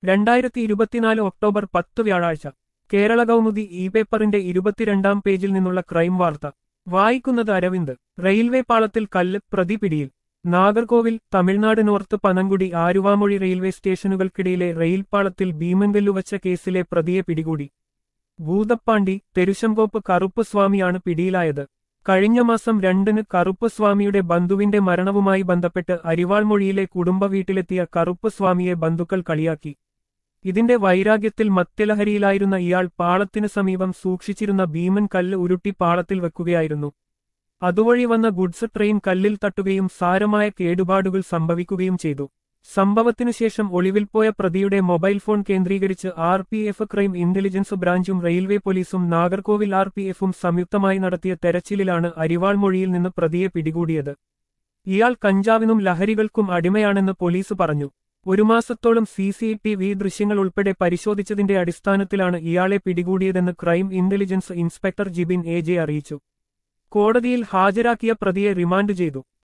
രണ്ടായിരത്തി ഇരുപത്തിനാല് ഒക്ടോബർ പത്ത് വ്യാഴാഴ്ച കേരള കൗമുദി ഇ പേപ്പറിന്റെ ഇരുപത്തിരണ്ടാം പേജിൽ നിന്നുള്ള ക്രൈം വാർത്ത വായിക്കുന്നത് അരവിന്ദ് റെയിൽവേ പാളത്തിൽ കല്ല് പ്രതി പിടിയിൽ നാഗർകോവിൽ തമിഴ്നാട് നോർത്ത് പനങ്കുടി ആരുവാമൊഴി റെയിൽവേ സ്റ്റേഷനുകൾക്കിടയിലെ റെയിൽപാളത്തിൽ ഭീമൻകല്ലു വച്ച കേസിലെ പ്രതിയെ പിടികൂടി ഭൂതപ്പാണ്ടി തെരുശംകോപ്പ് കറുപ്പസ്വാമിയാണ് പിടിയിലായത് കഴിഞ്ഞ മാസം രണ്ടിന് കറുപ്പസ്വാമിയുടെ ബന്ധുവിന്റെ മരണവുമായി ബന്ധപ്പെട്ട് അരിവാൾമൊഴിയിലെ കുടുംബ വീട്ടിലെത്തിയ കറുപ്പസ്വാമിയെ ബന്ധുക്കൾ കളിയാക്കി ഇതിന്റെ വൈരാഗ്യത്തിൽ മദ്യലഹരിയിലായിരുന്ന ഇയാൾ പാളത്തിനു സമീപം സൂക്ഷിച്ചിരുന്ന ഭീമൻ കല്ല് ഉരുട്ടി പാളത്തിൽ വെക്കുകയായിരുന്നു അതുവഴി വന്ന ഗുഡ്സ് ട്രെയിൻ കല്ലിൽ തട്ടുകയും സാരമായ കേടുപാടുകൾ സംഭവിക്കുകയും ചെയ്തു സംഭവത്തിനു ശേഷം ഒളിവിൽ പോയ പ്രതിയുടെ മൊബൈൽ ഫോൺ കേന്ദ്രീകരിച്ച് R P F crime intelligence ബ്രാഞ്ചും റെയിൽവേ പോലീസും നാഗർകോവിൽ ആർ പി എഫും സംയുക്തമായി നടത്തിയ തെരച്ചിലിലാണ് അരിവാൾ മൊഴിയിൽ നിന്ന് പ്രതിയെ പിടികൂടിയത് ഇയാൾ കഞ്ചാവിനും ലഹരികൾക്കും അടിമയാണെന്ന് പോലീസ് പറഞ്ഞു ഒരു മാസത്തോളം സി സി ടി വി ദൃശ്യങ്ങൾ ഉൾപ്പെടെ പരിശോധിച്ചതിന്റെ അടിസ്ഥാനത്തിലാണ് ഇയാളെ പിടികൂടിയതെന്ന് crime intelligence inspector Jibin A J അറിയിച്ചു കോടതിയിൽ ഹാജരാക്കിയ പ്രതിയെ റിമാൻഡ് ചെയ്തു